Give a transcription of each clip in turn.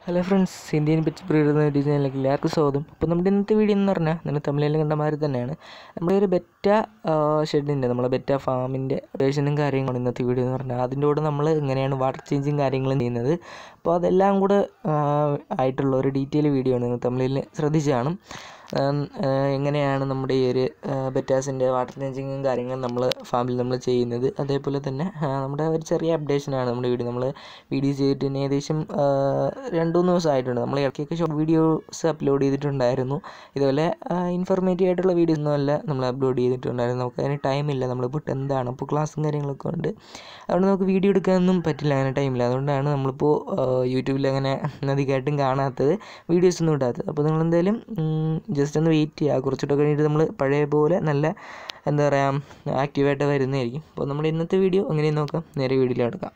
Hello friends Indian pitch പ്രീഡുന്ന ഡിസൈനിലേക്ക് എല്ലാവർക്കും സ്വാഗതം അപ്പോൾ നമ്മുടെ ഇന്നത്തെ വീഡിയോ എന്ന് പറഞ്ഞാൽ നിങ്ങൾ തമിഴിൽ കണ്ട മാതിരി തന്നെയാണ് നമ്മുടെ ഒരു ബെറ്റ ഷെഡിൻ്റെ നമ്മളെ ബെറ്റ ഫാമിൻ്റെ അപ്ഡേഷനും കാര്യങ്ങളും ഇന്നത്തെ വീഡിയോ എന്ന് പറഞ്ഞാൽ അതിൻ്റെ കൂടെ നമ്മൾ എങ്ങനെയാണ് വാട്ടർ ചേഞ്ചും കാര്യങ്ങളും ചെയ്യുന്നത് അപ്പോൾ അതെല്ലാം കൂടെ ആ, ആയിട്ടുള്ള ഒരു ഡീറ്റെയിൽ വീഡിയോ ആണ് നിങ്ങൾ തമിഴിൽ ശ്രദ്ധിച്ച് കാണും ഉം, ആ, എങ്ങനെയാണ് നമ്മുടെ ഈ ഒരു ബെറ്റാസിൻ്റെ വാട്ടർ ചേഞ്ചിങ്ങും കാര്യങ്ങളും നമ്മൾ ഫാമിൽ നമ്മൾ ചെയ്യുന്നത് അതേപോലെ തന്നെ ആ, നമ്മുടെ ഒരു ചെറിയ അപ്ഡേഷനാണ് നമ്മുടെ വീഡിയോ നമ്മൾ വീഡിയോ ചെയ്തിട്ട് ഇനി ഏകദേശം ആ, രണ്ട് മൂന്ന് ദിവസമായിട്ടുണ്ട് നമ്മൾ ഇടയ്ക്കൊക്കെ ഷോർട്ട് വീഡിയോസ് അപ്ലോഡ് ചെയ്തിട്ടുണ്ടായിരുന്നു ഇതുപോലെ ഇൻഫോർമേറ്റീവ് ആയിട്ടുള്ള വീഡിയോസ് ഒന്നും അല്ല നമ്മൾ അപ്ലോഡ് ചെയ്തിട്ടുണ്ടായിരുന്നു നമുക്ക് അതിന് ടൈമില്ല നമ്മളിപ്പോൾ ടെൻത്താണ് അപ്പോൾ ക്ലാസ്സും കാര്യങ്ങളൊക്കെ ഉണ്ട് അതുകൊണ്ട് നമുക്ക് വീഡിയോ എടുക്കാനൊന്നും പറ്റില്ല അങ്ങനെ ടൈമില്ല അതുകൊണ്ടാണ് നമ്മളിപ്പോൾ യൂട്യൂബിൽ അങ്ങനെ അധികമായിട്ടും കാണാത്തത് വീഡിയോസ് ഒന്നും ഇടാത്തത് അപ്പോൾ നിങ്ങൾ എന്തായാലും ജസ്റ്റ് ഒന്ന് വെയിറ്റ് ചെയ്യുക കുറച്ചുകൂടെ കഴിഞ്ഞിട്ട് നമ്മൾ പഴയ പോലെ നല്ല എന്താ പറയുക ആക്റ്റീവായിട്ട് വരുന്നതായിരിക്കും അപ്പോൾ നമ്മുടെ ഇന്നത്തെ വീഡിയോ എങ്ങനെയും നോക്കാം നേരെ വീഡിയോയിൽ എടുക്കാം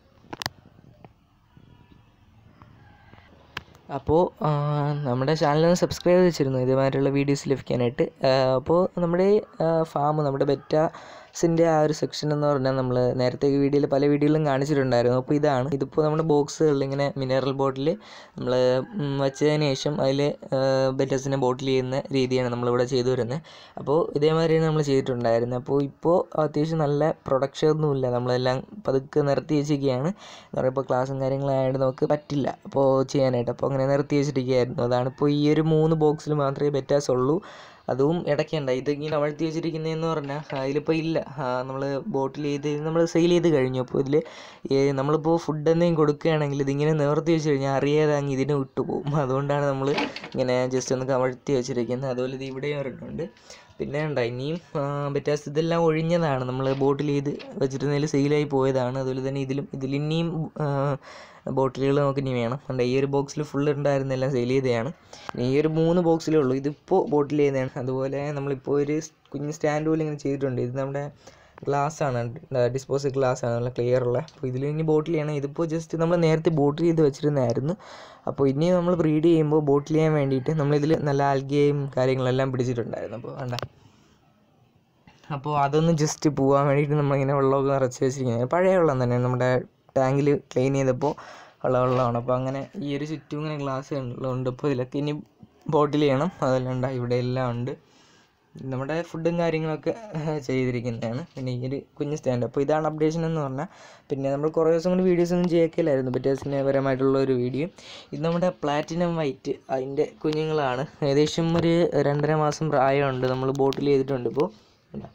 അപ്പോൾ നമ്മുടെ ചാനൽ സബ്സ്ക്രൈബ് വെച്ചിരുന്നു ഇതുമാതിരിയുള്ള വീഡിയോസ് ലഭിക്കാനായിട്ട് ആ, അപ്പോൾ നമ്മുടെ ഫാം നമ്മുടെ ബെറ്റാസിൻ്റെ ആ ഒരു സെക്ഷൻ എന്ന് പറഞ്ഞാൽ നമ്മൾ നേരത്തെ വീഡിയോയിൽ പല വീഡിയോയിലും കാണിച്ചിട്ടുണ്ടായിരുന്നു അപ്പോൾ ഇതാണ് ഇതിപ്പോൾ നമ്മുടെ ബോക്സുകളിൽ ഇങ്ങനെ മിനറൽ ബോട്ടിൽ നമ്മൾ വെച്ചതിന് ശേഷം അതിൽ ബെറ്റാസിനെ ബോട്ടിൽ ചെയ്യുന്ന രീതിയാണ് നമ്മളിവിടെ ചെയ്തു വരുന്നത് അപ്പോൾ ഇതേമാതിരിയാണ് നമ്മൾ ചെയ്തിട്ടുണ്ടായിരുന്നത് അപ്പോൾ ഇപ്പോൾ അത്യാവശ്യം നല്ല പ്രൊഡക്ഷൻ ഒന്നുമില്ല നമ്മളെല്ലാം പതുക്കെ നിർത്തി വെച്ചിരിക്കുകയാണ് എന്ന് പറയുമ്പോൾ ക്ലാസ്സും കാര്യങ്ങളായതുകൊണ്ട് നമുക്ക് പറ്റില്ല അപ്പോൾ ചെയ്യാനായിട്ട് അപ്പോൾ അങ്ങനെ നിർത്തി വെച്ചിരിക്കുകയായിരുന്നു അതാണ് ഇപ്പോൾ ഈ ഒരു മൂന്ന് ബോക്സിൽ മാത്രമേ ബെറ്റാസ് ഉള്ളൂ അതും ഇടയ്ക്കുണ്ട് ഇതിങ്ങനെ അമഴ്ത്തി വെച്ചിരിക്കുന്നതെന്ന് പറഞ്ഞാൽ അതിലിപ്പോൾ ഇല്ല നമ്മൾ ബോട്ടിൽ ചെയ്ത് നമ്മൾ സെയിൽ ചെയ്ത് കഴിഞ്ഞു അപ്പോൾ ഇതിൽ നമ്മളിപ്പോൾ ഫുഡ് എന്തെങ്കിലും കൊടുക്കുകയാണെങ്കിൽ ഇതിങ്ങനെ നിവർത്തി വെച്ച് കഴിഞ്ഞാൽ അറിയാതെ അങ്ങ് ഇതിന് വിട്ടുപോകും അതുകൊണ്ടാണ് നമ്മൾ ഇങ്ങനെ ജസ്റ്റ് ഒന്ന് കമഴ്ത്തി വെച്ചിരിക്കുന്നത് അതുപോലെ ഇത് ഇവിടെയും ഒരെണ്ണമുണ്ട് പിന്നെ ഉണ്ട് ഇനിയും ബെറ്റാസ് ഇതെല്ലാം ഒഴിഞ്ഞതാണ് നമ്മൾ ബോട്ടിൽ ചെയ്ത് വെച്ചിരുന്നതിൽ സെയിലായി പോയതാണ് അതുപോലെ തന്നെ ഇതിലും ഇതിൽ ഇനിയും ബോട്ടിലുകൾ നമുക്ക് ഇനി വേണം ഉണ്ട് ഈ ഒരു ബോക്സിൽ ഫുൾ ഉണ്ടായിരുന്നെല്ലാം സെയിൽ ചെയ്തതാണ് ഇനി ഈ ഒരു മൂന്ന് ബോക്സിലേ ഉള്ളൂ ഇതിപ്പോൾ ബോട്ടിൽ ചെയ്യുന്നതാണ് അതുപോലെ നമ്മളിപ്പോൾ ഒരു കുഞ്ഞ് സ്റ്റാൻഡ് പോലെ ഇങ്ങനെ ചെയ്തിട്ടുണ്ട് ഇത് നമ്മുടെ ഗ്ലാസ് ആണ് ഡിസ്പോസൽ ഗ്ലാസ് ആണ് നല്ല ക്ലിയർ ഉള്ള അപ്പോൾ ഇതിൽ ഇനി ബോട്ടിൽ ചെയ്യണം ഇതിപ്പോൾ ജസ്റ്റ് നമ്മൾ നേരത്തെ ബോട്ടിൽ ചെയ്ത് വെച്ചിരുന്നതായിരുന്നു അപ്പോൾ ഇനി നമ്മൾ ബ്രീഡ് ചെയ്യുമ്പോൾ ബോട്ടിൽ ചെയ്യാൻ വേണ്ടിയിട്ട് നമ്മളിതിൽ നല്ല ആൽഗയും കാര്യങ്ങളെല്ലാം പിടിച്ചിട്ടുണ്ടായിരുന്നു അപ്പോൾ വേണ്ട അപ്പോൾ അതൊന്ന് ജസ്റ്റ് പോകാൻ വേണ്ടിയിട്ട് നമ്മളിങ്ങനെ വെള്ളമൊക്കെ നിറച്ച് വെച്ചിരിക്കുന്നത് പഴയ വെള്ളം തന്നെ നമ്മുടെ ടാങ്കിൽ ക്ലീൻ ചെയ്തപ്പോൾ ഉള്ള വെള്ളമാണ് അപ്പോൾ അങ്ങനെ ഈ ഒരു ചുറ്റും ഇങ്ങനെ ഗ്ലാസ് ഉള്ളതുകൊണ്ട് ഇപ്പോൾ ഇതിലൊക്കെ ഇനി ബോട്ടിൽ ചെയ്യണം അതെല്ലാം ഉണ്ട് ഇവിടെ എല്ലാം ഉണ്ട് നമ്മുടെ ഫുഡും കാര്യങ്ങളൊക്കെ ചെയ്തിരിക്കുന്നതാണ് പിന്നെ ഈ ഒരു കുഞ്ഞ് സ്റ്റാൻഡ് അപ്പോൾ ഇതാണ് അപ്ഡേഷൻ എന്ന് പറഞ്ഞാൽ പിന്നെ നമ്മൾ കുറേ ദിവസം കൊണ്ട് വീഡിയോസ് ഒന്നും ചെയ്യക്കില്ലായിരുന്നു ബെറ്റേഴ്സിനെ പരമായിട്ടുള്ള ഒരു വീഡിയോ ഇത് നമ്മുടെ പ്ലാറ്റിനം വൈറ്റ് അതിൻ്റെ കുഞ്ഞുങ്ങളാണ് ഏകദേശം ഒരു രണ്ടര മാസം പ്രായമുണ്ട് നമ്മൾ ബോട്ടിൽ ചെയ്തിട്ടുണ്ട് ഇപ്പോൾ കണ്ടോ?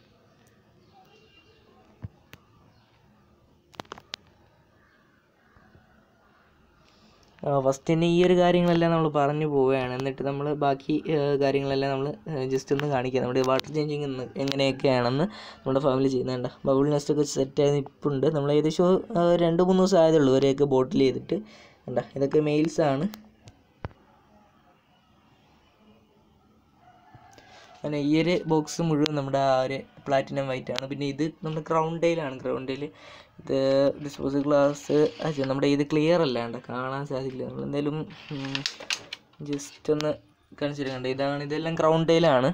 ഫസ്റ്റ് തന്നെ ഈ ഒരു കാര്യങ്ങളെല്ലാം നമ്മൾ പറഞ്ഞു പോവുകയാണ് എന്നിട്ട് നമ്മൾ ബാക്കി ആ, കാര്യങ്ങളെല്ലാം നമ്മൾ ജസ്റ്റ് ഒന്ന് കാണിക്കുക നമ്മുടെ വാട്ടർ ചേഞ്ചിങ് എന്ന് എങ്ങനെയൊക്കെയാണെന്ന് നമ്മുടെ ഫാമിലി ചെയ്യുന്നുണ്ട് ബബിൾ നെസ്റ്റ് ഒക്കെ സെറ്റ് ആയി നിൽപ്പുണ്ട് നമ്മൾ ഏകദേശം ആ, രണ്ട് മൂന്ന് ദിവസം ആയതേ ഉള്ളൂ ഇവരെയൊക്കെ ബോട്ടിൽ ചെയ്തിട്ട് കണ്ട ഇതൊക്കെ മെയിൽസ് ആണ് അങ്ങനെ ഈ ഒരു ബോക്സ് മുഴുവൻ നമ്മുടെ ആ ഒരു പ്ലാറ്റിനം വൈറ്റ് ആണ് പിന്നെ ഇത് നമ്മുടെ ക്രൗണ്ടയിലാണ് ക്രൗണ്ടയിൽ ഇത് ഡിസ്പോസൽ ഗ്ലാസ് നമ്മുടെ ഇത് ക്ലിയർ അല്ലാണ്ട് കാണാൻ സാധിക്കില്ല നമ്മൾ എന്തായാലും ജസ്റ്റ് ഒന്ന് കാണിച്ചിട്ടുണ്ട് ഇതാണ് ഇതെല്ലാം ക്രൗണ്ടയിലാണ്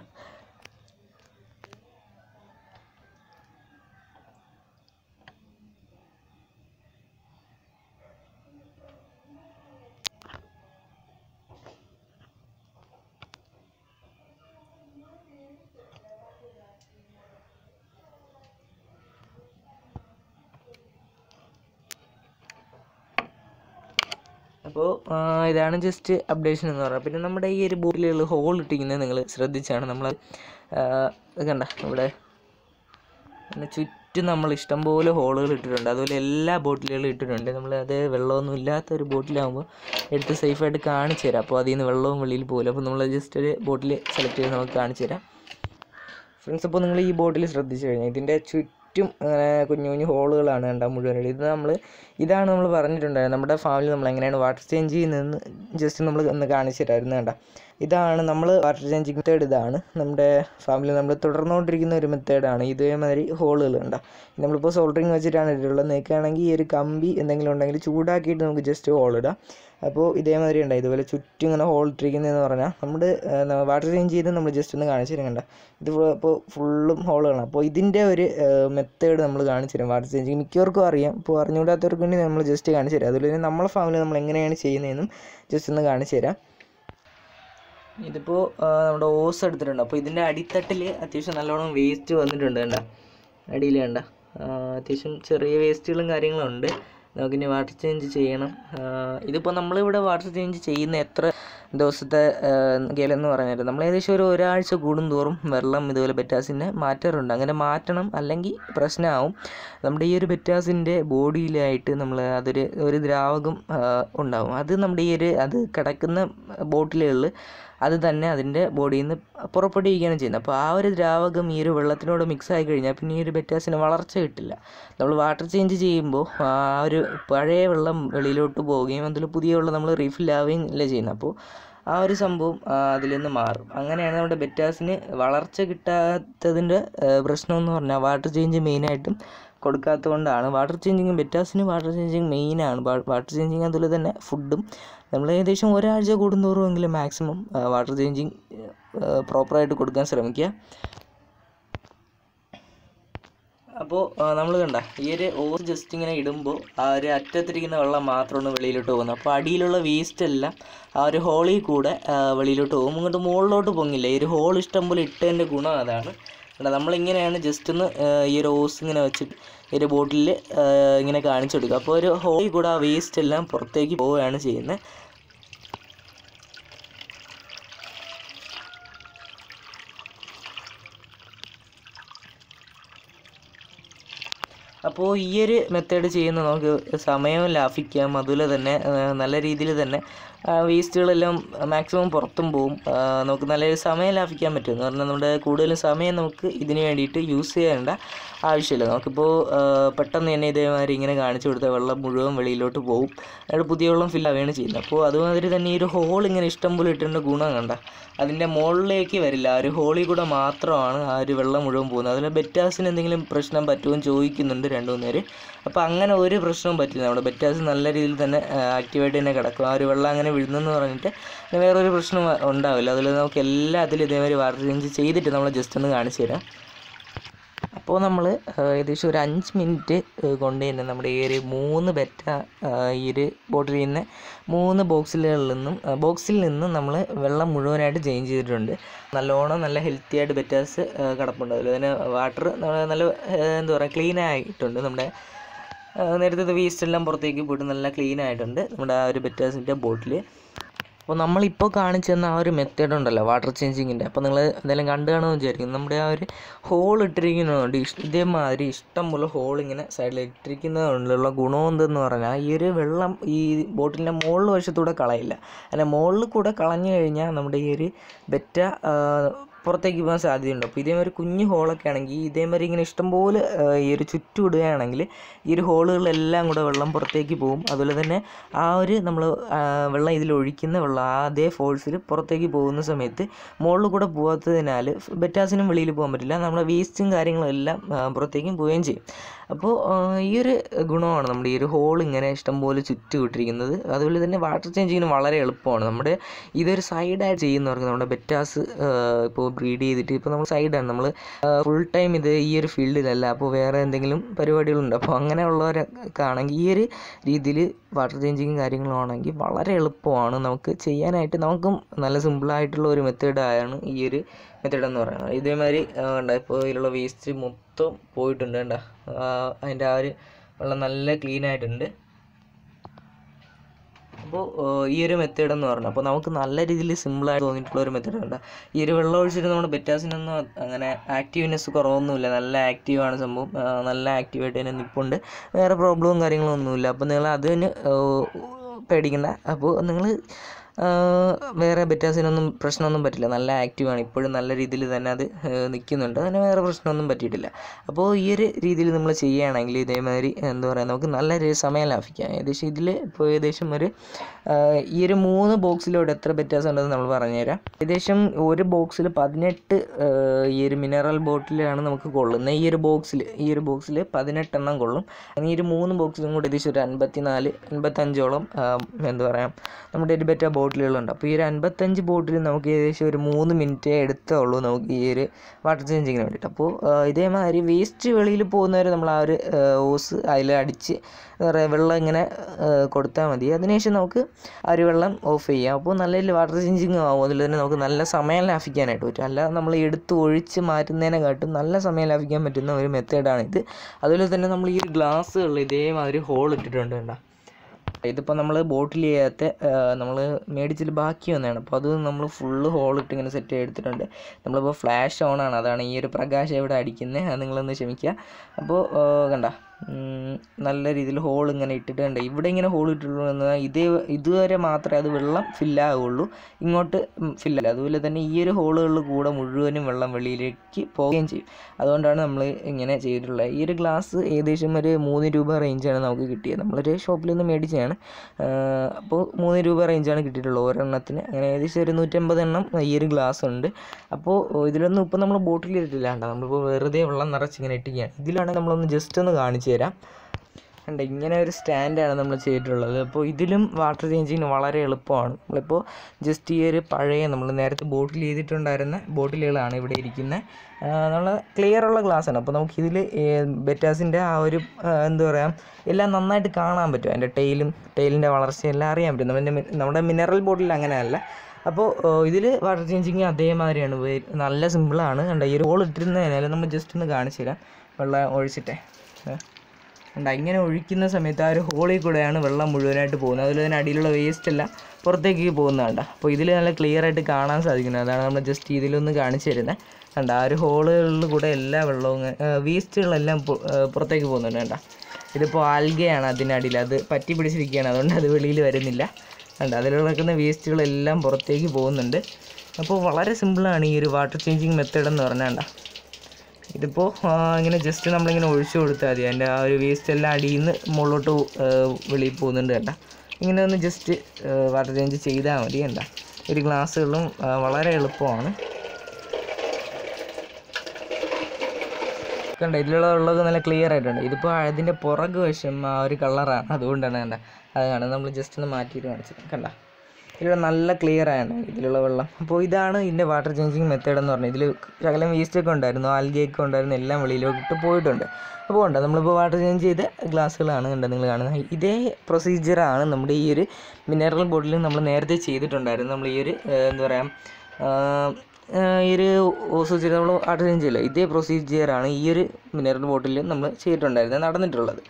അപ്പോൾ ഇതാണ് ജസ്റ്റ് അപ്ഡേഷൻ എന്ന് പറയുന്നത് പിന്നെ നമ്മുടെ ഈ ഒരു ബോട്ടിലുള്ള ഹോൾ ഇട്ടിരിക്കുന്നത് നിങ്ങൾ ശ്രദ്ധിച്ചാണ് നമ്മൾ കണ്ട ഇവിടെ പിന്നെ ചുറ്റും നമ്മൾ ഇഷ്ടംപോലെ ഹോളുകൾ ഇട്ടിട്ടുണ്ട് അതുപോലെ എല്ലാ ബോട്ടിലുകളും ഇട്ടിട്ടുണ്ട് നമ്മൾ അത് വെള്ളമൊന്നും ഇല്ലാത്ത ഒരു ബോട്ടിലാകുമ്പോൾ എടുത്ത് സേഫായിട്ട് കാണിച്ചു തരാം അപ്പോൾ അതിൽ നിന്ന് വെള്ളവും വെളിയിൽ പോകില്ല അപ്പോൾ നമ്മൾ ജസ്റ്റ് ഒരു ബോട്ടിൽ സെലക്ട് ചെയ്ത് നമുക്ക് കാണിച്ചു തരാം ഫ്രണ്ട്സ് അപ്പോൾ നിങ്ങൾ ഈ ബോട്ടിൽ ശ്രദ്ധിച്ചു കഴിഞ്ഞാൽ ഇതിൻ്റെ ചുറ്റും അങ്ങനെ കുഞ്ഞു കുഞ്ഞു ഹോളുകളാണ് കണ്ട മുഴുവൻ ഇത് നമ്മൾ ഇതാണ് നമ്മൾ പറഞ്ഞിട്ടുണ്ടായിരുന്നത് നമ്മുടെ ഫാമിലി നമ്മൾ എങ്ങനെയാണ് വാട്ടർ ചേഞ്ച് ചെയ്യുന്നതെന്ന് ജസ്റ്റ് നമ്മൾ ഒന്ന് കാണിച്ചു തരാമായിരുന്നു കണ്ട ഇതാണ് നമ്മൾ വാട്ടർ ചേഞ്ചിങ് മെത്തേഡ് ഇതാണ് നമ്മുടെ ഫാമിലി നമ്മൾ തുടർന്നുകൊണ്ടിരിക്കുന്ന ഒരു മെത്തേഡാണ് ഇതേമാതിരി ഹോളുകൾ ഉണ്ടോ നമ്മളിപ്പോൾ സോൾഡറിങ് വെച്ചിട്ടാണ് ഇട്ടിട്ടുള്ളത് നിൽക്കുകയാണെങ്കിൽ ഈ ഒരു കമ്പി എന്തെങ്കിലും ഉണ്ടെങ്കിൽ ചൂടാക്കിയിട്ട് നമുക്ക് ജസ്റ്റ് ഹോൾ ഇടാം അപ്പോൾ ഇതേമാതിരി ഉണ്ട് ഇതുപോലെ ചുറ്റും ഇങ്ങനെ ഹോൾ ഇട്ടിരിക്കുന്നതെന്ന് പറഞ്ഞാൽ നമ്മുടെ വാട്ടർ ചേഞ്ച് ചെയ്ത് നമ്മൾ ജസ്റ്റ് ഒന്ന് കാണിച്ചു തരും കണ്ട ഇത് ഇപ്പോൾ ഫുള്ളും ഹോളുകളാണ് അപ്പോൾ ഇതിൻ്റെ ഒരു മെത്തേഡ് നമ്മൾ കാണിച്ചു തരും വാട്ടർ ചേഞ്ചിങ് മിക്കവർക്കും അറിയാം ഇപ്പോൾ അറിഞ്ഞുകൂടാത്തവർക്ക് വേണ്ടി നമ്മൾ ജസ്റ്റ് കാണിച്ചു തരാം അതുപോലെ തന്നെ നമ്മളെ ഫാമിലി നമ്മൾ എങ്ങനെയാണ് ചെയ്യുന്നതെന്നും ജസ്റ്റ് ഒന്ന് കാണിച്ചു തരാം ഇതിപ്പോൾ നമ്മുടെ ഓസ് എടുത്തിട്ടുണ്ട് അപ്പോൾ ഇതിൻ്റെ അടിത്തട്ടിൽ അത്യാവശ്യം നല്ലോണം വേസ്റ്റ് വന്നിട്ടുണ്ട് കണ്ട അടിയിൽ കണ്ട അത്യാവശ്യം ചെറിയ വേസ്റ്റുകളും കാര്യങ്ങളും ഉണ്ട് നമുക്കിനി വാട്ടർ ചേഞ്ച് ചെയ്യണം ഇതിപ്പോൾ നമ്മളിവിടെ വാട്ടർ ചേഞ്ച് ചെയ്യുന്ന എത്ര ദിവസത്തെ ഗലെന്ന് പറഞ്ഞാൽ നമ്മൾ ഏകദേശം ഒരു ഒരാഴ്ച കൂടും തോറും വെള്ളം ഇതുപോലെ ബെറ്റാസിനെ മാറ്റാറുണ്ട് അങ്ങനെ മാറ്റണം അല്ലെങ്കിൽ പ്രശ്നമാവും നമ്മുടെ ഈ ഒരു ബെറ്റാസിൻ്റെ ബോഡിയിലായിട്ട് നമ്മൾ അതൊരു ഒരു ദ്രാവകം ഉണ്ടാവും അത് നമ്മുടെ ഈ ഒരു അത് കിടക്കുന്ന ബോട്ടിലുകളിൽ അത് തന്നെ അതിൻ്റെ ബോഡിയിൽ നിന്ന് പുറപ്പെടുവിക്കുകയാണ് ചെയ്യുന്നത് അപ്പോൾ ആ ഒരു ദ്രാവകം ഈ ഒരു വെള്ളത്തിനോട് മിക്സ് ആയി കഴിഞ്ഞാൽ പിന്നെ ഈ ഒരു ബെറ്റാസിന് വളർച്ച കിട്ടില്ല നമ്മൾ വാട്ടർ ചേഞ്ച് ചെയ്യുമ്പോൾ ആ ഒരു പഴയ വെള്ളം വെളിയിലോട്ട് പോവുകയും അതിൽ പുതിയ വെള്ളം നമ്മൾ റീഫിൽ ആവുകയും ഇല്ല ചെയ്യുന്നത് അപ്പോൾ ആ ഒരു സംഭവം അതിൽ നിന്ന് മാറും അങ്ങനെയാണ് നമ്മുടെ ബെറ്റാസിന് വളർച്ച കിട്ടാത്തതിൻ്റെ പ്രശ്നം എന്ന് പറഞ്ഞാൽ വാട്ടർ ചേഞ്ച് മെയിനായിട്ടും കൊടുക്കാത്തത് കൊണ്ടാണ് വാട്ടർ ചേഞ്ചിങ് ബെറ്റാസിന് വാട്ടർ ചേഞ്ചിങ് മെയിനാണ് വാട്ടർ ചേഞ്ചിങ് അതുപോലെ തന്നെ ഫുഡും നമ്മൾ ഏകദേശം ഒരാഴ്ച കൂടുന്തോറും എങ്കിലും മാക്സിമം വാട്ടർ ചേഞ്ചിങ് പ്രോപ്പറായിട്ട് കൊടുക്കാൻ ശ്രമിക്കുക അപ്പോൾ നമ്മൾ കണ്ട ഈ ഒരു ഓസ് ജസ്റ്റ് ഇങ്ങനെ ഇടുമ്പോൾ ആ ഒരു അറ്റത്തിരിക്കുന്ന വെള്ളം മാത്രമാണ് വെളിയിലോട്ട് പോകുന്നത് അപ്പോൾ അടിയിലുള്ള വേസ്റ്റ് എല്ലാം ആ ഒരു ഹോളിൽ കൂടെ വെളിയിലോട്ട് പോകും ഇങ്ങോട്ട് മുകളിലോട്ട് പൊങ്ങില്ല ഈ ഒരു ഹോൾ ഇഷ്ടം പോലെ ഇട്ടതിൻ്റെ ഗുണം അതാണ് കണ്ടോ നമ്മളിങ്ങനെയാണ് ജസ്റ്റ് ഒന്ന് ഈ ഒരു ഓസ് ഇങ്ങനെ വെച്ചിട്ട് ഈ ഒരു ബോട്ടിൽ ഇങ്ങനെ കാണിച്ചു കൊടുക്കുക അപ്പോൾ ഒരു ഹോളിൽ കൂടെ ആ വേസ്റ്റ് എല്ലാം പുറത്തേക്ക് പോവുകയാണ് ചെയ്യുന്നത് അപ്പോൾ ഈ ഒരു മെത്തേഡ് ചെയ്യുന്ന നമുക്ക് സമയവും ലാഭിക്കാം അതുപോലെ തന്നെ നല്ല രീതിയിൽ തന്നെ വേസ്റ്റുകളെല്ലാം മാക്സിമം പുറത്തും പോവും നമുക്ക് നല്ല സമയം ലാഭിക്കാൻ പറ്റും എന്ന് പറഞ്ഞാൽ നമ്മുടെ കൂടുതലും സമയം നമുക്ക് ഇതിന് വേണ്ടിയിട്ട് യൂസ് ചെയ്യേണ്ട ആവശ്യമില്ല നമുക്കിപ്പോൾ പെട്ടെന്ന് തന്നെ ഇതേമാതിരി ഇങ്ങനെ കാണിച്ചു കൊടുത്താൽ വെള്ളം മുഴുവൻ വെളിയിലോട്ട് പോകും എന്നിട്ട് പുതിയ വെള്ളം ഫിൽ ആവുകയാണ് ചെയ്യുന്നത് അപ്പോൾ അതുമാതിരി തന്നെ ഈ ഒരു ഹോൾ ഇങ്ങനെ ഇഷ്ടം പോലെ ഇട്ടേണ്ട ഗുണം കണ്ട അതിൻ്റെ മുകളിലേക്ക് വരില്ല ആ ഒരു ഹോളിൽ കൂടെ മാത്രമാണ് ആ ഒരു വെള്ളം മുഴുവൻ പോകുന്നത് അതിൽ ബെറ്റാസിന് എന്തെങ്കിലും പ്രശ്നം പറ്റുമോ എന്ന് ചോദിക്കുന്നുണ്ട് രണ്ട് മൂന്ന് പേര് അപ്പോൾ അങ്ങനെ ഒരു പ്രശ്നവും പറ്റില്ല നമ്മുടെ ബെറ്റാസ് നല്ല രീതിയിൽ തന്നെ ആക്റ്റീവായിട്ട് തന്നെ കിടക്കും ആ ഒരു വെള്ളം അങ്ങനെ വീഴുന്നെന്ന് പറഞ്ഞിട്ട് വേറൊരു പ്രശ്നം ഉണ്ടാവില്ല അതിൽ നമുക്ക് എല്ലാത്തിലും ഇതേമാതിരി വാട്ടർ ചേഞ്ച് ചെയ്തിട്ട് നമ്മൾ ജസ്റ്റ് ഒന്ന് കാണിച്ചു തരാം അപ്പോൾ നമ്മൾ ഏകദേശം ഒരു അഞ്ച് മിനിറ്റ് കൊണ്ട് തന്നെ നമ്മുടെ ഈ ഒരു മൂന്ന് ബെറ്റ ഈ ഒരു ബോട്ടിൽ നിന്ന് മൂന്ന് ബോക്സിലുകളിൽ നിന്നും ബോക്സിൽ നിന്നും നമ്മൾ വെള്ളം മുഴുവനായിട്ട് ചേഞ്ച് ചെയ്തിട്ടുണ്ട് നല്ലോണം നല്ല ഹെൽത്തി ആയിട്ട് ബെറ്റാസ് കിടപ്പുണ്ട് അതുപോലെ തന്നെ വാട്ടർ നല്ല എന്താ പറയുക ക്ലീൻ ആയിട്ടുണ്ട് നമ്മുടെ നേരത്തെ വേസ്റ്റ് എല്ലാം പുറത്തേക്ക് പോയിട്ട് നല്ല ക്ലീൻ ആയിട്ടുണ്ട് നമ്മുടെ ആ ഒരു ബെറ്റാസിൻ്റെ ബോട്ടിൽ അപ്പോൾ നമ്മളിപ്പോൾ കാണിച്ചു തന്ന ആ ഒരു മെത്തേഡ് ഉണ്ടല്ലോ വാട്ടർ ചേഞ്ചിങ്ങിൻ്റെ അപ്പോൾ നിങ്ങൾ എന്തെങ്കിലും കണ്ടു കാണുമെന്ന് വിചാരിക്കും നമ്മുടെ ആ ഒരു ഹോൾ ഇട്ടിരിക്കുന്നതുകൊണ്ട് ഇതേമാതിരി ഇഷ്ടം പോലെ ഹോൾ ഇങ്ങനെ സൈഡിൽ ഇട്ടിരിക്കുന്നതുകൊണ്ടുള്ള ഗുണം എന്തെന്ന് പറഞ്ഞാൽ ഈ ഒരു വെള്ളം ഈ ബോട്ടിലിൻ്റെ മുകളിൽ വശത്തൂടെ കളയില്ല അല്ല മുകളിൽ കൂടെ കളഞ്ഞു കഴിഞ്ഞാൽ നമ്മുടെ ഈ ഒരു ബെറ്റ പുറത്തേക്ക് പോകാൻ സാധ്യതയുണ്ട് അപ്പോൾ ഇതേമാതിരി കുഞ്ഞു ഹോളൊക്കെ ആണെങ്കിൽ ഇതേമാതിരി ഇങ്ങനെ ഇഷ്ടംപോലെ ഈ ഒരു ചുറ്റും ഇടുകയാണെങ്കിൽ ഈ ഒരു ഹോളുകളെല്ലാം കൂടെ വെള്ളം പുറത്തേക്ക് പോകും അതുപോലെ തന്നെ ആ ഒരു നമ്മൾ വെള്ളം ഇതിൽ ഒഴിക്കുന്ന വെള്ളം ആ അതേ ഫോഴ്സിൽ പുറത്തേക്ക് പോകുന്ന സമയത്ത് മുകളിൽ കൂടെ പോകാത്തതിനാൽ ബെറ്റാസിനും വെളിയിൽ പോകാൻ പറ്റില്ല നമ്മുടെ വേസ്റ്റും കാര്യങ്ങളും എല്ലാം പുറത്തേക്കും പോവുകയും ചെയ്യും അപ്പോൾ ഈ ഒരു ഗുണമാണ് നമ്മുടെ ഈ ഒരു ഹോൾ ഇങ്ങനെ ഇഷ്ടംപോലെ ചുറ്റും ഇട്ടിരിക്കുന്നത് അതുപോലെ തന്നെ വാട്ടർ ചേഞ്ചിങ്ങിന് വളരെ എളുപ്പമാണ് നമ്മുടെ ഇതൊരു സൈഡായിട്ട് ചെയ്യുന്നവർക്ക് നമ്മുടെ ബെറ്റാസ് ഇപ്പോൾ ബ്രീഡ് ചെയ്തിട്ട് ഇപ്പോൾ നമ്മൾ സൈഡാണ് നമ്മൾ ഫുൾ ടൈം ഇത് ഈ ഒരു ഫീൽഡിലല്ല അപ്പോൾ വേറെ എന്തെങ്കിലും പരിപാടികളുണ്ട് അപ്പോൾ അങ്ങനെയുള്ളവരൊക്കെ ആണെങ്കിൽ ഈ ഒരു രീതിയിൽ വാട്ടർ ചേഞ്ചിങ്ങും കാര്യങ്ങളും ആണെങ്കിൽ വളരെ എളുപ്പമാണ് നമുക്ക് ചെയ്യാനായിട്ട് നമുക്കും നല്ല സിമ്പിളായിട്ടുള്ള ഒരു മെത്തേഡായാണ് ഈ ഒരു മെത്തേഡ് എന്ന് പറയുന്നത് ഇതേമാതിരി കണ്ട ഇപ്പോൾ ഇതിലുള്ള വേസ്റ്റ് മൊത്തം പോയിട്ടുണ്ട് കണ്ട അതിൻ്റെ ആ ഒരു വെള്ളം നല്ല ക്ലീൻ ആയിട്ടുണ്ട് അപ്പോൾ ഈ ഒരു മെത്തേഡ് എന്ന് പറഞ്ഞാൽ അപ്പോൾ നമുക്ക് നല്ല രീതിയിൽ സിമ്പിളായിട്ട് തോന്നിയിട്ടുള്ള ഒരു മെത്തേഡ് ഉണ്ട് ഈ ഒരു വെള്ളം ഒഴിച്ചിട്ട് നമ്മുടെ ബെറ്റാസിനൊന്നും അങ്ങനെ ആക്റ്റീവ്നെസ് കുറവൊന്നുമില്ല നല്ല ആക്റ്റീവാണ് സംഭവം നല്ല ആക്റ്റീവായിട്ട് തന്നെ നിൽപ്പുണ്ട് വേറെ പ്രോബ്ലവും കാര്യങ്ങളും ഒന്നുമില്ല അപ്പോൾ നിങ്ങൾ അതിന് പേടിക്കണ്ട അപ്പോൾ നിങ്ങൾ വേറെ ബെറ്റാസിനൊന്നും പ്രശ്നമൊന്നും പറ്റില്ല നല്ല ആക്റ്റീവാണ് ഇപ്പോഴും നല്ല രീതിയിൽ തന്നെ അത് നിൽക്കുന്നുണ്ട് അതിന് വേറെ പ്രശ്നമൊന്നും പറ്റിയിട്ടില്ല അപ്പോൾ ഈ ഒരു രീതിയിൽ നമ്മൾ ചെയ്യുകയാണെങ്കിൽ ഇതേമാതിരി എന്താ പറയുക നമുക്ക് നല്ലൊരു സമയം ലാഭിക്കാം ഏകദേശം ഇതിൽ ഇപ്പോൾ ഏകദേശം ഒരു ആ, ഈ ഒരു മൂന്ന് ബോക്സിലൂടെ എത്ര ബെറ്റാസ് ഉണ്ടെന്ന് നമ്മൾ പറഞ്ഞുതരാം ഏകദേശം ഒരു ബോക്സിൽ പതിനെട്ട് ആ, ഈ ഒരു മിനറൽ ബോട്ടിലാണ് നമുക്ക് കൊള്ളുന്നത് ഈ ഒരു ബോക്സിൽ ഈ ഒരു ബോക്സിൽ പതിനെട്ടെണ്ണം കൊള്ളും അങ്ങനെ ഈ ഒരു മൂന്ന് ബോക്സിലും കൂടി ഏകദേശം ഒരു അൻപത്തിനാല് അൻപത്തഞ്ചോളം ആ, എന്താ പറയുക നമ്മുടെ ഒരു ബെറ്റ ബോട്ടിലുകളുണ്ട് അപ്പോൾ ഈ ഒരു അൻപത്തഞ്ച് ബോട്ടിൽ നമുക്ക് ഏകദേശം ഒരു മൂന്ന് മിനിറ്റേ എടുത്തുള്ളൂ നമുക്ക് ഈ ഒരു വാട്ടർ ചേഞ്ചിങ്ങിന് വേണ്ടിയിട്ട് അപ്പോൾ ആ, ഇതേമാതിരി വേസ്റ്റ് വെളിയിൽ പോകുന്നവരെ നമ്മൾ ആ ഒരു ഓസ് അതിൽ അടിച്ച് എന്താ പറയുക വെള്ളം ഇങ്ങനെ കൊടുത്താൽ മതി അതിനുശേഷം നമുക്ക് ആ ഒരു വെള്ളം ഓഫ് ചെയ്യാം അപ്പോൾ നല്ല രീതിയിൽ വാട്ടർ ചേഞ്ചിങ് ആവും അതിൽ തന്നെ നമുക്ക് നല്ല സമയം ലാഭിക്കാനായിട്ട് പറ്റും അല്ലാതെ നമ്മൾ എടുത്ത് ഒഴിച്ച് മാറ്റുന്നതിനെക്കാട്ടും നല്ല സമയം ലാഭിക്കാൻ പറ്റുന്ന ഒരു മെത്തേഡാണ് ഇത് അതുപോലെ തന്നെ നമ്മൾ ഈ ഒരു ഗ്ലാസ്സുകളിൽ ഇതേമാതിരി ഹോൾ ഇട്ടിട്ടുണ്ട് കണ്ടോ ഇതിപ്പോൾ നമ്മൾ ബോട്ടിൽ ചെയ്യാത്ത നമ്മൾ മേടിച്ചിട്ട് ബാക്കി വന്നതാണ് അപ്പോൾ അത് നമ്മൾ ഫുള്ള് ഹോളിട്ട് ഇങ്ങനെ സെറ്റ് ചെയ്തെടുത്തിട്ടുണ്ട് നമ്മളിപ്പോൾ ഫ്ലാഷ് ഓൺ ആണ് അതാണ് ഈ ഒരു പ്രകാശം ഇവിടെ അടിക്കുന്നത് അത് നിങ്ങളൊന്ന് ക്ഷമിക്കുക അപ്പോൾ കണ്ട ഉം, നല്ല രീതിയിൽ ഹോൾ ഇങ്ങനെ ഇട്ടിട്ടുണ്ട് ഇവിടെ ഇങ്ങനെ ഹോൾ ഇട്ടിട്ടുള്ളൂ എന്നാൽ ഇതേ ഇതുവരെ മാത്രമേ അത് വെള്ളം ഫില്ലാവുള്ളൂ ഇങ്ങോട്ട് ഫില്ലല്ല അതുപോലെ തന്നെ ഈ ഒരു ഹോളുകളിൽ കൂടെ മുഴുവനും വെള്ളം വെളിയിലേക്ക് പോവുകയും ചെയ്യും അതുകൊണ്ടാണ് നമ്മൾ ഇങ്ങനെ ചെയ്തിട്ടുള്ളത് ഈ ഒരു ഗ്ലാസ് ഏകദേശം ഒരു മൂന്ന് രൂപ റേഞ്ചാണ് നമുക്ക് കിട്ടിയത് നമ്മളൊരു ഷോപ്പിൽ നിന്ന് മേടിച്ചതാണ് അപ്പോൾ മൂന്ന് രൂപ റേഞ്ചാണ് കിട്ടിയിട്ടുള്ളത് ഒരെണ്ണത്തിന് അങ്ങനെ ഏകദേശം ഒരു നൂറ്റമ്പത് എണ്ണം ഈ ഒരു ഗ്ലാസ് ഉണ്ട് അപ്പോൾ ഇതിലൊന്നും ഇപ്പോൾ നമ്മൾ ബോട്ടിൽ ഇട്ടിട്ടില്ല കണ്ടോ നമ്മളിപ്പോൾ വെറുതെ വെള്ളം നിറച്ച് ഇങ്ങനെ ഇട്ടിക്കുകയാണ് ഇതിലാണെങ്കിൽ നമ്മളൊന്ന് ജസ്റ്റ് ഒന്ന് കാണിച്ചു തരാം കണ്ട ഇങ്ങനെ ഒരു സ്റ്റാൻഡാണ് നമ്മൾ ചെയ്തിട്ടുള്ളത് അപ്പോൾ ഇതിലും വാട്ടർ ചേഞ്ചിങ് വളരെ എളുപ്പമാണ് നമ്മളിപ്പോൾ ജസ്റ്റ് ഈ ഒരു പഴയ നമ്മൾ നേരത്തെ ബോട്ടിൽ ചെയ്തിട്ടുണ്ടായിരുന്ന ബോട്ടിലുകളാണ് ഇവിടെ ഇരിക്കുന്നത് നമ്മൾ ക്ലിയർ ഉള്ള ഗ്ലാസ് ആണ് അപ്പോൾ നമുക്ക് ഇതിൽ ബെറ്റാസിൻ്റെ ആ ഒരു ആ, എന്താ പറയുക എല്ലാം നന്നായിട്ട് കാണാൻ പറ്റും അതിൻ്റെ ടെയിലും ടെയിലിൻ്റെ വളർച്ചയും എല്ലാം അറിയാൻ പറ്റും നമ്മുടെ മി- നമ്മുടെ മിനറൽ ബോട്ടിൽ അങ്ങനെയല്ല അപ്പോൾ ഇതിൽ വാട്ടർ ചേഞ്ചിങ് അതേമാതിരിയാണ് വേ- നല്ല സിമ്പിളാണ് കണ്ട ഈ ഒരു ഹോൾ ഇട്ടിരുന്നതിനാൽ നമ്മൾ ജസ്റ്റ് ഒന്ന് കാണിച്ചു തരാം വെള്ളം ഒഴിച്ചിട്ടേ ഏ. കണ്ട ഇങ്ങനെ ഒഴിക്കുന്ന സമയത്ത് ആ ഒരു ഹോളിൽ കൂടെയാണ് വെള്ളം മുഴുവനായിട്ട് പോകുന്നത് അതിൽ തന്നെ അടിയിലുള്ള വേസ്റ്റ് എല്ലാം പുറത്തേക്ക് പോകുന്നതാണ് അപ്പോൾ ഇതിൽ നല്ല ക്ലിയർ ആയിട്ട് കാണാൻ സാധിക്കുന്നത് അതാണ് നമ്മൾ ജസ്റ്റ് ഇതിലൊന്ന് കാണിച്ചു തരുന്നത് കണ്ട ആ ഒരു ഹോളുകളിൽ കൂടെ എല്ലാ വെള്ളവും വേസ്റ്റുകളെല്ലാം പു- ഏ, പുറത്തേക്ക് പോകുന്നുണ്ട് കണ്ട ഇതിപ്പോൾ ആൽഗയാണ് അതിനടിയിൽ അത് പറ്റി പിടിച്ചിരിക്കുകയാണ് അതുകൊണ്ട് അത് വെളിയിൽ വരുന്നില്ല കണ്ട അതിൽ കിടക്കുന്ന വേസ്റ്റുകളെല്ലാം പുറത്തേക്ക് പോകുന്നുണ്ട് അപ്പോൾ വളരെ സിമ്പിളാണ് ഈ ഒരു വാട്ടർ ചേഞ്ചിങ് മെത്തേഡ് എന്ന് പറഞ്ഞാൽ കണ്ട ഇതിപ്പോൾ ഇങ്ങനെ ജസ്റ്റ് നമ്മളിങ്ങനെ ഒഴിച്ചു കൊടുത്താൽ മതി അതിൻ്റെ ആ ഒരു വേസ്റ്റ് എല്ലാം അടിയിൽ നിന്ന് മുകളിലോട്ട് ആ, വെളിയിൽ പോകുന്നുണ്ട് കണ്ട ഇങ്ങനെ ഒന്ന് ജസ്റ്റ് വാട്ടർ ചേഞ്ച് ചെയ്താൽ മതി കണ്ട ഒരു ഗ്ലാസ്സുകളിലും ആ, വളരെ എളുപ്പമാണ് കണ്ട ഇതിലുള്ള ഉള്ളത് നല്ല ക്ലിയർ ആയിട്ടുണ്ട് ഇതിപ്പോൾ അതിൻ്റെ പുറകു വശം ആ ഒരു കളറാണ് അതുകൊണ്ടാണ് കണ്ട അത് കാണാം നമ്മൾ ജസ്റ്റ് ഒന്ന് മാറ്റിയിട്ട് കാണിച്ചത് കണ്ട ഇതിലുള്ള നല്ല ക്ലിയർ ആണ് ഇതിലുള്ള വെള്ളം അപ്പോൾ ഇതാണ് ഇതിൻ്റെ വാട്ടർ ചേഞ്ചിങ് മെത്തേഡ് എന്ന് പറഞ്ഞാൽ ഇതിൽ ശകലം വേസ്റ്റൊക്കെ ഉണ്ടായിരുന്നു ആൽഗയൊക്കെ ഉണ്ടായിരുന്നു എല്ലാം വെളിയിലോട്ട് പോയിട്ടുണ്ട് അപ്പോൾ ഉണ്ട് നമ്മളിപ്പോൾ വാട്ടർ ചേഞ്ച് ചെയ്ത ഗ്ലാസ്സുകളാണ് കണ്ടത് നിങ്ങൾ കാണുന്നത് ഇതേ പ്രൊസീജിയറാണ് നമ്മുടെ ഈ ഒരു മിനറൽ ബോട്ടിൽ നമ്മൾ നേരത്തെ ചെയ്തിട്ടുണ്ടായിരുന്നു നമ്മൾ ഈ ഒരു ഏഹ്, എന്താ പറയുക ആഹ്, ആഹ്, ഈ ഒരു ഓസോസിൽ നമ്മൾ വാട്ടർ ചേഞ്ച് ചെയ്യില്ല ഇതേ പ്രൊസീജിയറാണ് ഈ ഒരു മിനറൽ ബോട്ടിൽ നമ്മൾ ചെയ്തിട്ടുണ്ടായിരുന്നത് നടന്നിട്ടുള്ളത്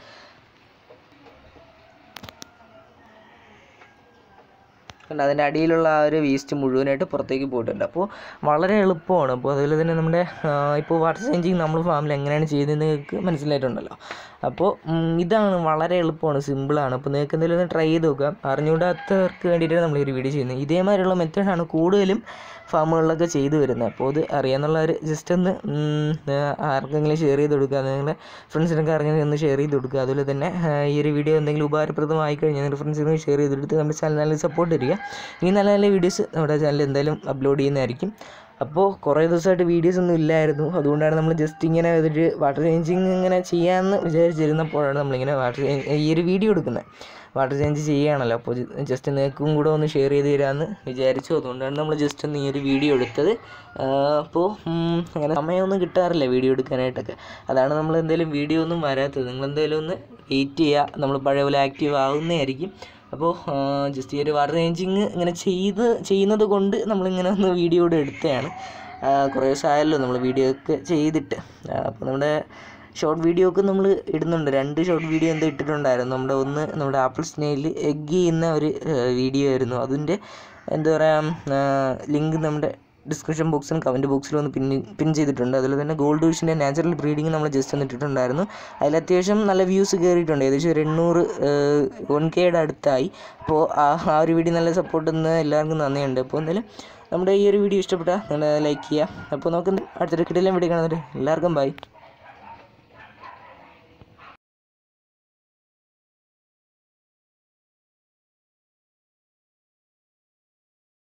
കണ്ട അതിൻ്റെ അടിയിലുള്ള ആ ഒരു വേസ്റ്റ് മുഴുവനായിട്ട് പുറത്തേക്ക് പോയിട്ടുണ്ട് അപ്പോൾ വളരെ എളുപ്പമാണ് അപ്പോൾ അതുപോലെ തന്നെ നമ്മുടെ ആ, ഇപ്പോൾ വാട്ടർ ചേഞ്ചിങ് നമ്മൾ ഫാമിൽ എങ്ങനെയാണ് ചെയ്യുന്നത് നിങ്ങൾക്ക് മനസ്സിലായിട്ടുണ്ടല്ലോ അപ്പോൾ ഉം, ഇതാണ് വളരെ എളുപ്പമാണ് സിമ്പിളാണ് അപ്പോൾ നിങ്ങൾക്ക് എന്തെങ്കിലും ഒന്ന് ട്രൈ ചെയ്ത് നോക്കാം അറിഞ്ഞുകൂടാത്തവർക്ക് വേണ്ടിയിട്ടാണ് നമ്മൾ ഈ ഒരു വീഡിയോ ചെയ്യുന്നത് ഇതേമാതിരിയുള്ള മെത്തേഡാണ് കൂടുതലും ഫാമുകളിലൊക്കെ ചെയ്തു വരുന്നത് അപ്പോൾ അത് അറിയാമെന്നുള്ളവർ ജസ്റ്റ് ഒന്ന് ഉം, ആ, ആർക്കെങ്കിലും ഷെയർ ചെയ്ത് കൊടുക്കുക നിങ്ങളുടെ ഫ്രണ്ട്സിനൊക്കെ ആർക്കെങ്കിലും ഒന്ന് ഷെയർ ചെയ്ത് കൊടുക്കുക അതുപോലെ തന്നെ ആ, ഈ ഒരു വീഡിയോ എന്തെങ്കിലും ഉപകാരപ്രദമായി കഴിഞ്ഞാൽ നിങ്ങളുടെ ഫ്രണ്ട്സിന് ഷെയർ ചെയ്തെടുത്ത് നമ്മുടെ ചാനൽ നല്ല സപ്പോർട്ട് തരിക ഇനി നല്ല നല്ല വീഡിയോസ് നമ്മുടെ ചാനലിൽ എന്തായാലും അപ്ലോഡ് ചെയ്യുന്നതായിരിക്കും അപ്പോൾ കുറേ ദിവസമായിട്ട് വീഡിയോസ് ഒന്നും ഇല്ലായിരുന്നു അതുകൊണ്ടാണ് നമ്മൾ ജസ്റ്റ് ഇങ്ങനെ ഒരു വാട്ടർ ചേഞ്ചിങ് ഇങ്ങനെ ചെയ്യാമെന്ന് വിചാരിച്ചിരുന്നപ്പോഴാണ് നമ്മളിങ്ങനെ വാട്ടർ ഈ ഒരു വീഡിയോ എടുക്കുന്നത് വാട്ടർ ചേഞ്ച് ചെയ്യുകയാണല്ലോ അപ്പോൾ ജസ്റ്റ് നിങ്ങൾക്കും കൂടെ ഒന്ന് ഷെയർ ചെയ്ത് തരാമെന്ന് വിചാരിച്ചു അതുകൊണ്ടാണ് നമ്മൾ ജസ്റ്റ് ഒന്ന് ഈ ഒരു വീഡിയോ എടുത്തത് ആ, അപ്പോൾ ഉം, അങ്ങനെ സമയമൊന്നും കിട്ടാറില്ല വീഡിയോ എടുക്കാനായിട്ടൊക്കെ അതാണ് നമ്മൾ എന്തെങ്കിലും വീഡിയോ ഒന്നും വരാത്തത് നിങ്ങൾ എന്തെങ്കിലും ഒന്ന് വെയിറ്റ് ചെയ്യുക നമ്മൾ പഴയ പോലെ ആക്റ്റീവ് ആവുന്നതായിരിക്കും അപ്പോൾ ജസ്റ്റ് ഈ ഒരു വാട്ടർ ചേഞ്ചിങ് ഇങ്ങനെ ചെയ്ത് ചെയ്യുന്നത് കൊണ്ട് നമ്മളിങ്ങനെ ഒന്ന് വീഡിയോ കൂടെ എടുത്തതാണ് ആ, കുറേ ദിവസമായല്ലോ നമ്മൾ വീഡിയോ ഒക്കെ ചെയ്തിട്ട് അപ്പോൾ നമ്മുടെ ഷോർട്ട് വീഡിയോ ഒക്കെ നമ്മൾ ഇടുന്നുണ്ട് രണ്ട് ഷോർട്ട് വീഡിയോ എന്തോ ഇട്ടിട്ടുണ്ടായിരുന്നു നമ്മുടെ ഒന്ന് നമ്മുടെ ആപ്പിൾ സ്നേഹിൽ എഗ് ചെയ്യുന്ന ഒരു വീഡിയോ ആയിരുന്നു അതിൻ്റെ എന്താ പറയുക ലിങ്ക് നമ്മുടെ ഡിസ്ക്രിപ്ഷൻ ബോക്സിലും കമൻറ്റ് ബോക്സിലും ഒന്ന് പിൻ പിൻ ചെയ്തിട്ടുണ്ട് അതുപോലെ തന്നെ ഗോൾഡ് വിഷൻ്റെ നാച്ചുറൽ ബ്രീഡിങ് നമ്മൾ ജസ്റ്റ് ഒന്ന് ഇട്ടിട്ടുണ്ടായിരുന്നു അതിൽ അത്യാവശ്യം നല്ല വ്യൂസ് കയറിയിട്ടുണ്ട് ഏകദേശം ഒരു എണ്ണൂറ് വൺ കെയുടെ അടുത്തായി അപ്പോൾ ആ ആ ഒരു വീഡിയോ നല്ല സപ്പോർട്ട് തന്ന എല്ലാവർക്കും നന്ദിയുണ്ട് അപ്പോൾ എന്തായാലും നമ്മുടെ ഈ ഒരു വീഡിയോ ഇഷ്ടപ്പെട്ടാൽ നിങ്ങൾ ലൈക്ക് ചെയ്യുക അപ്പോൾ നമുക്ക് അടുത്തൊരു കിടിലം വീഡിയോ കാണുന്നത് എല്ലാവർക്കും ബൈ